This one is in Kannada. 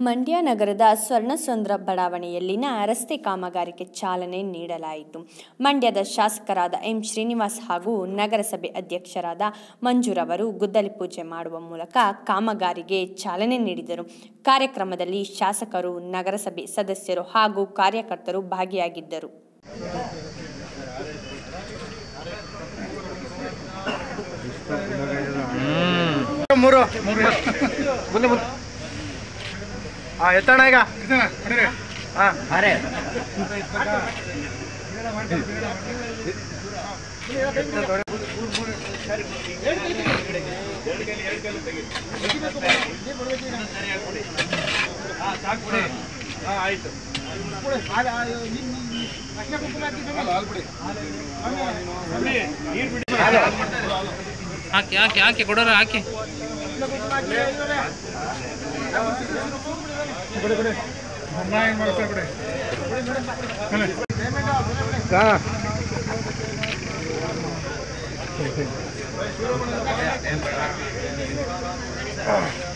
ಮಂಡ್ಯ ನಗರದ ಸ್ವರ್ಣಸಂದ್ರ ಬಡಾವಣೆಯಲ್ಲಿನ ರಸ್ತೆ ಕಾಮಗಾರಿಗೆ ಚಾಲನೆ ನೀಡಲಾಯಿತು ಮಂಡ್ಯದ ಶಾಸಕರಾದ ಎಂ ಶ್ರೀನಿವಾಸ್ ಹಾಗೂ ನಗರಸಭೆ ಅಧ್ಯಕ್ಷರಾದ ಮಂಜುರವರು ಗುದ್ದಲಿ ಪೂಜೆ ಮಾಡುವ ಮೂಲಕ ಕಾಮಗಾರಿಗೆ ಚಾಲನೆ ನೀಡಿದರು ಕಾರ್ಯಕ್ರಮದಲ್ಲಿ ಶಾಸಕರು ನಗರಸಭೆ ಸದಸ್ಯರು ಹಾಗೂ ಕಾರ್ಯಕರ್ತರು ಭಾಗಿಯಾಗಿದ್ದರು ಮೂರು ಮುಂದೆ ಮುಂದೆ ಹಾ ಎತ್ತಣ ಈಗ ಹಾ ಅರೆ ಆಯ್ತು ಹಾಕಿ ಹಾಕಿ ಹಾಕಿ ಕೊಡೋರ ಹಾಕಿ ಹಾ